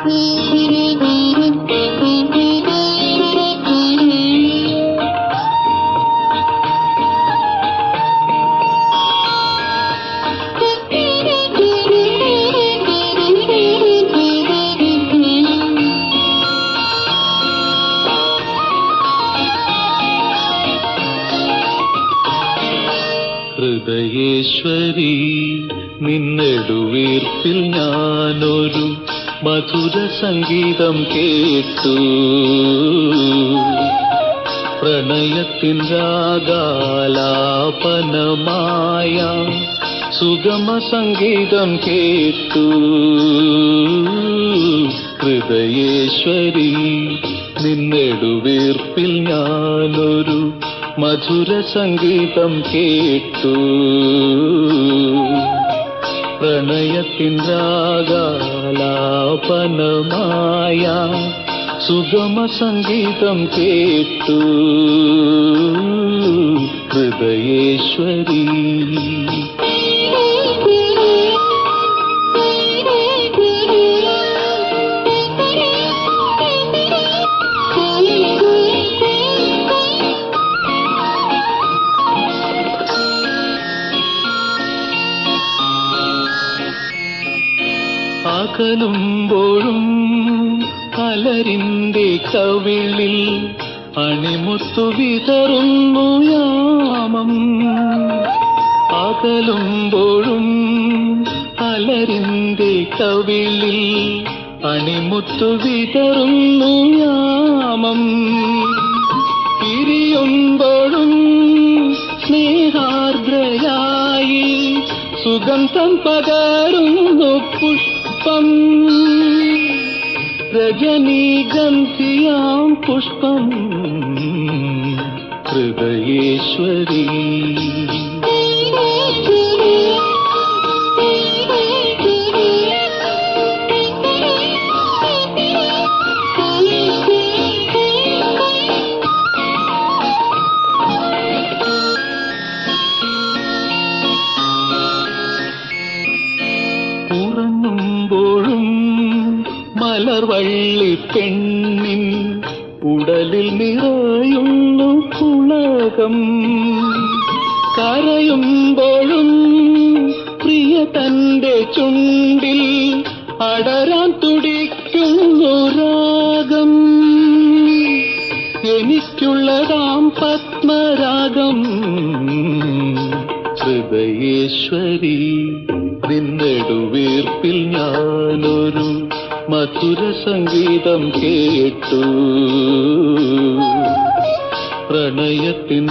ഹൃദയേശ്വരി നിന്നെടുവീർപ്പിൽ ഞാനൊരു മധുര സംഗീതം കേട്ടു പ്രണയത്തിൻ രാഗാലാപനമായ സുഗമ സംഗീതം കേട്ടു ഹൃദയേശ്വരി നിന്നെടുവീർപ്പിൽ ഞാനൊരു മധുര സംഗീതം കേട്ടു പ്രണയത്തിൻ രാഗാലാപനമായ സുഗമ സംഗീതം കേട്ടു ഹൃദയേശ്വരി അകലുമ്പോഴും അലരിന്റെ കവിളിൽ അണിമുത്തു വിതറുന്നു യാമം അകലുമ്പോഴും അലരിന്റെ കവിളിൽ അണിമുത്തു വിതറുന്നു യാമം പിരിയുമ്പോഴും സ്നേഹാർദ്രയായി സുഗന്ധം പകരുന്നു പുഷ്പം രജനീഗന്ധിയാം പുഷ്പം ഹൃദയേശ്വരി ഉറങ്ങുമ്പോഴും മലർവള്ളി പെണ്ണിൻ ഉടലിൽ നിറയുന്നു പുളകം കരയുമ്പോഴും പ്രിയ തന്റെ ചുണ്ടിൽ അടരാൻ തുടിക്കുന്നു രാഗം എനിക്കുള്ളതാം പത്മരാഗം ഹൃദയേശ്വരി നിന്നെടുവീർപ്പിൽ ഞാനൊരു മധുര സംഗീതം കേട്ടു പ്രണയത്തിൻ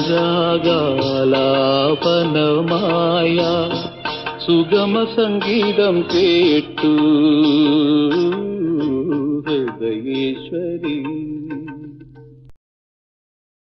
രാഗാലാപനമായ സുഗമ സംഗീതം കേട്ടു